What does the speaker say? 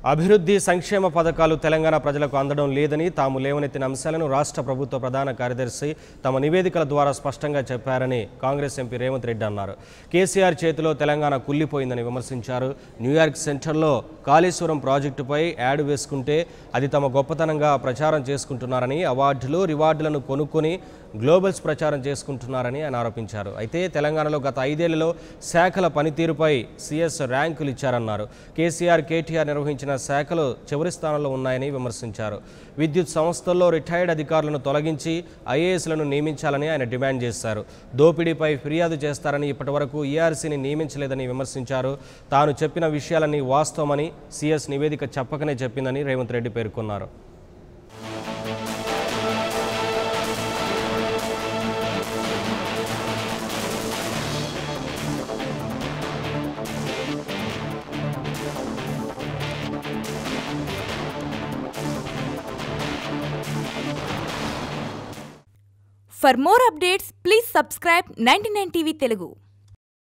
అభివృద్ధి సంక్షేమ పథకాలు తెలంగాణ ప్రజలకు అందడం లేదని తాము లేవనెత్తిన అంశాలను రాష్ట్ర ప్రభుత్వ ప్రధాన కార్యదర్శి తమ నివేదికల ద్వారా స్పష్టంగా చెప్పారని కాంగ్రెస్ ఎంపీ రేవంత్ రెడ్డి అన్నారు కేసీఆర్ చేతిలో తెలంగాణ కుల్లిపోయిందని విమర్శించారు న్యూయార్క్ సెంటర్లో కాళేశ్వరం ప్రాజెక్టుపై యాడ్ వేసుకుంటే అది తమ గొప్పతనంగా ప్రచారం చేసుకుంటున్నారని అవార్డులు రివార్డులను కొనుక్కొని గ్లోబల్స్ ప్రచారం చేసుకుంటున్నారని ఆయన ఆరోపించారు అయితే తెలంగాణలో గత ఐదేళ్లలో శాఖల పనితీరుపై సీఎస్ ర్యాంకులు ఇచ్చారన్నారు కేసీఆర్ కేటీఆర్ నిర్వహించిన శాఖలు చివరి స్థానంలో ఉన్నాయని విమర్శించారు విద్యుత్ సంస్థల్లో రిటైర్డ్ అధికారులను తొలగించి ఐఏఎస్లను నియమించాలని ఆయన డిమాండ్ చేశారు దోపిడీపై ఫిర్యాదు చేస్తారని ఇప్పటివరకు ఈఆర్సీని నియమించలేదని విమర్శించారు తాను చెప్పిన విషయాలన్నీ వాస్తవమని సీఎస్ నివేదిక చెప్పకనే చెప్పిందని రేవంత్ రెడ్డి పేర్కొన్నారు For more updates, please subscribe 99 TV Telugu.